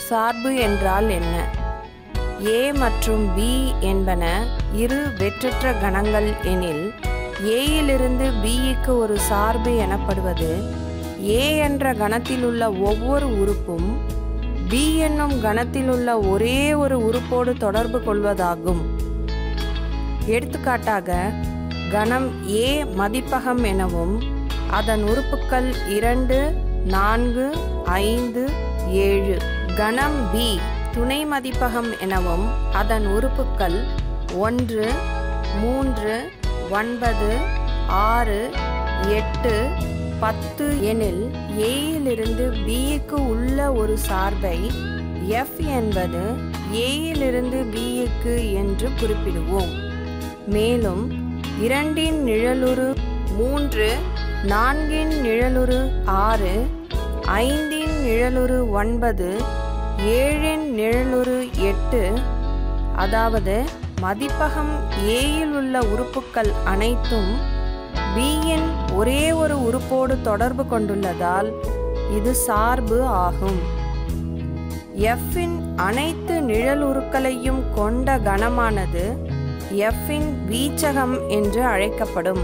சார்பு என்றால் என்ன ஏ மற்றும் பி என்பன இரு வெற்றற்ற கணங்கள் எனில் ஏயிலிருந்து பிக்கு ஒரு சார்பு எனப்படுவது ஏ என்ற கணத்திலுள்ள ஒவ்வொரு உறுப்பும் பி என்னும் கணத்திலுள்ள ஒரே ஒரு உறுப்போடு தொடர்பு கொள்வதாகும் எடுத்துக்காட்டாக கணம் ஏ மதிப்பகம் எனவும் அதன் உறுப்புக்கள் இரண்டு நான்கு ஐந்து ஏழு கணம் பி துணை மதிப்பகம் எனவும் அதன் உறுப்புக்கள் ஒன்று மூன்று ஒன்பது ஆறு எட்டு பத்து எனில் ஏயிலிருந்து பிக்கு உள்ள ஒரு சார்பை எஃப் என்பது ஏயிலிருந்து பிக்கு என்று குறிப்பிடுவோம் மேலும் இரண்டின் நிழலுரு மூன்று நான்கின் நிழலுரு ஆறு ஐந்தின் நிழலுரு ஒன்பது ஏழின் நிழலுரு எட்டு அதாவது மதிப்பகம் ஏயில் உள்ள உறுப்புக்கள் அனைத்தும் பியின் ஒரே ஒரு உறுப்போடு தொடர்பு கொண்டுள்ளதால் இது சார்பு ஆகும் எஃப்பின் அனைத்து நிழலுருக்களையும் கொண்ட கணமானது எஃப்பின் வீச்சகம் என்று அழைக்கப்படும்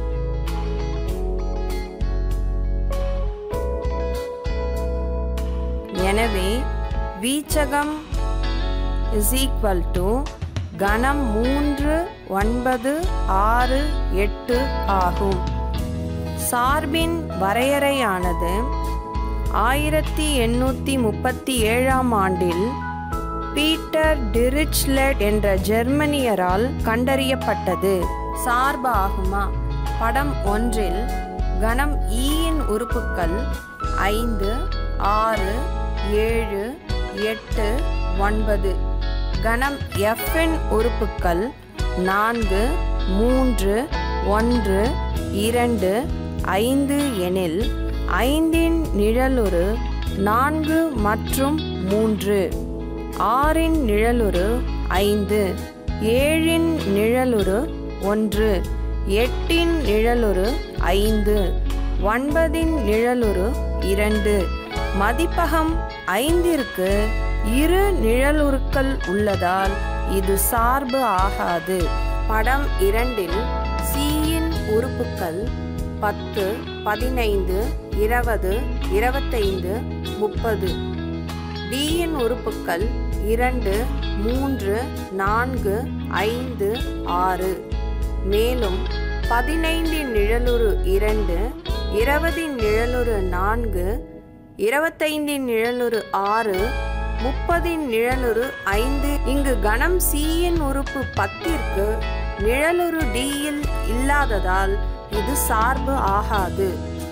எனவே வீச்சகம் இஸ் ஈக்குவல் டு கணம் மூன்று ஒன்பது ஆறு எட்டு ஆகும் சார்பின் வரையறையானது ஆயிரத்தி எண்ணூற்றி முப்பத்தி ஏழாம் ஆண்டில் பீட்டர் டிரிச்லெட் என்ற ஜெர்மனியரால் கண்டறியப்பட்டது சார்பு ஆகுமா படம் ஒன்றில் கணம் ஈயின் உறுப்புக்கள் ஐந்து ஆறு ஏழு எட்டு ஒன்பது கணம் எஃப்பின் உறுப்புக்கள் நான்கு மூன்று ஒன்று இரண்டு ஐந்து எனில் ஐந்தின் நிழலுரு நான்கு மற்றும் மூன்று ஆறின் நிழலுரு ஐந்து ஏழின் நிழலுரு ஒன்று எட்டின் நிழலுரு ஐந்து ஒன்பதின் நிழலுரு இரண்டு மதிப்பகம் ஐந்திற்கு இரு நிழலுருக்கள் உள்ளதால் இது சார்பு ஆகாது படம் இரண்டில் சியின் உறுப்புக்கள் பத்து பதினைந்து இருபது இருபத்தைந்து முப்பது டியின் உறுப்புக்கள் இரண்டு மூன்று நான்கு ஐந்து ஆறு மேலும் பதினைந்தின் நிழலுரு இரண்டு இருபதின் நிழலுரு நான்கு இருபத்தைந்தின் நிழலுரு ஆறு முப்பதின் நிழலுரு ஐந்து இங்கு கணம் சியின் உறுப்பு பத்திற்கு நிழலுரு டியில் இல்லாததால் இது சார்பு ஆகாது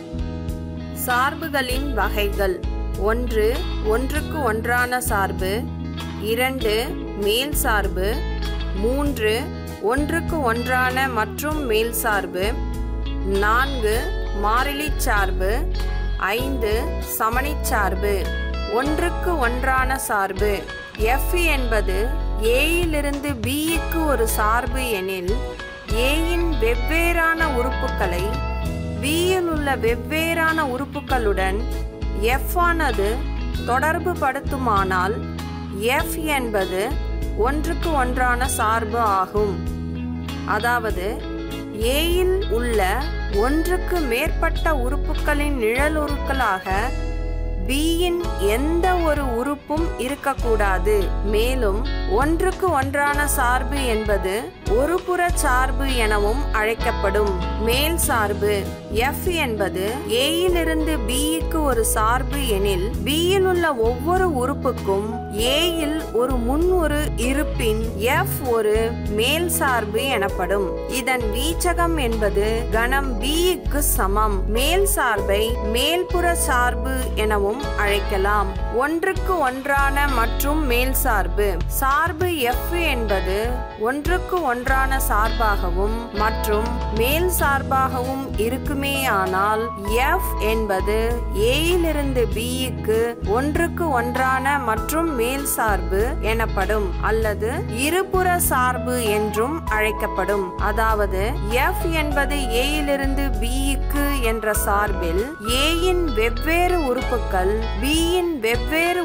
சார்புகளின் வகைகள் ஒன்று ஒன்றுக்கு ஒன்றான சார்பு இரண்டு மேல் சார்பு மூன்று ஒன்றுக்கு ஒன்றான மற்றும் மேல் சார்பு நான்கு மாறிலி சார்பு ஐந்து சமணிச் சார்பு ஒன்றுக்கு ஒன்றான சார்பு எஃப் என்பது ஏயிலிருந்து பிக்கு ஒரு சார்பு எனில் ஏயின் வெவ்வேறான உறுப்புகளை பியில் உள்ள வெவ்வேறான உறுப்புகளுடன் எஃப் ஆனது தொடர்பு படுத்துமானால் எஃப் என்பது ஒன்றுக்கு ஒன்றான சார்பு ஆகும் அதாவது ஏயில் உள்ள ஒன்றுக்கு மேற்பட்ட உறுப்புகளின் நிழலுருக்களாக பியின் எந்த ஒரு உறுப்பும் இருக்கக்கூடாது மேலும் ஒன்றுக்கு ஒன்றான சார்பு என்பது ஒரு புற சார்பு எனவும் அழைக்கப்படும் மேல் சார்பு எஃப் என்பது ஏயிலிருந்து பிக்கு ஒரு சார்பு எனில் பியில் உள்ள ஒவ்வொரு உறுப்புக்கும் ஏயில் ஒரு முன் ஒரு இருப்பின் எஃப் ஒரு மேல் சார்பு எனப்படும் இதன் வீச்சகம் என்பது கணம் பிக்கு சமம் மேல் சார்பை மேல்புற சார்பு எனவும் அழைக்கலாம் ஒன்றுக்கு ஒன்றான மற்றும் மேல் சார்பு சார்பு எஃப் என்பது ஒன்றுக்கு ஒன்றான சார்பாகவும் மற்றும் மேல் சார்பாகவும் இருக்குமே ஆனால் எஃப் என்பது ஏயிலிருந்து பிக்கு ஒன்றுக்கு ஒன்றான மற்றும் மேல் சார்பு எனப்படும் அல்லது இருபுற சார்பு என்றும் அழைக்கப்படும் அதாவது எஃப் என்பது ஏயிலிருந்து பிக்கு என்ற சார்பில் ஏயின் வெவ்வேறு உறுப்புகள் பியின் வெவ்வேறு உறுப்புகள்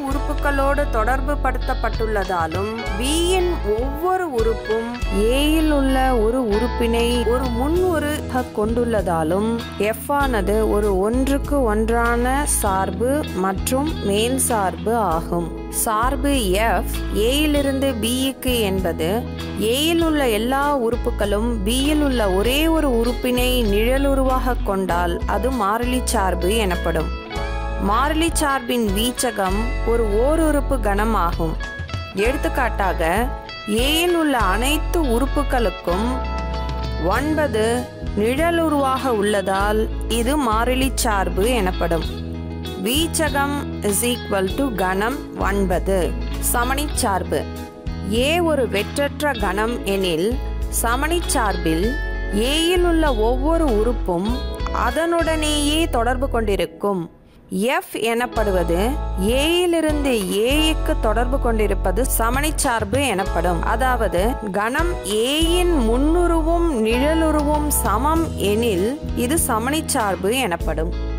உறுப்புகளோடு தொடர்பு படுத்தப்பட்டுள்ளதாலும் B இன் ஒவ்வொரு உறுப்பும் A இல் உள்ள ஒரு உறுப்பினை ஒரு முன் உரு கொண்டுள்ளதாலும் F ஆனது ஒரு ஒன்றுக்கு ஒன்றான சார்பு மற்றும் மேல் சார்பு ஆகும் சார்பு F A இலிருந்து B க்கு என்பது A இல் உள்ள எல்லா உறுப்புகளும் B இல் உள்ள ஒரே ஒரு உறுப்பினை நிழலுருவாக கொண்டால் அது மாறிலி சார்பு எனப்படும் மாறிலி சார்பின் வீச்சகம் ஒரு ஓருறுப்பு கணம் ஆகும் எடுத்துக்காட்டாக A இல் உள்ள அனைத்து உறுப்புகளுக்கும் ஒன்பது நிழலுருவாக உள்ளதால் இது மாறிலி சார்பு எனப்படும் வீச்சகம் இஸ் ஈக்குவல் டு கணம் ஒன்பது சமணிச் சார்பு ஏ ஒரு வெற்றற்ற கணம் எனில் சமணிச் சார்பில் ஏயில் உள்ள ஒவ்வொரு உறுப்பும் அதனுடனேயே தொடர்பு கொண்டிருக்கும் எஃப் எனப்படுவது ஏயிலிருந்து ஏக்கு தொடர்பு கொண்டிருப்பது சமணிச் சார்பு எனப்படும் அதாவது கணம் ஏயின் முன்னுருவும் நிழலுருவும் சமம் எனில் இது சமணிச் சார்பு எனப்படும்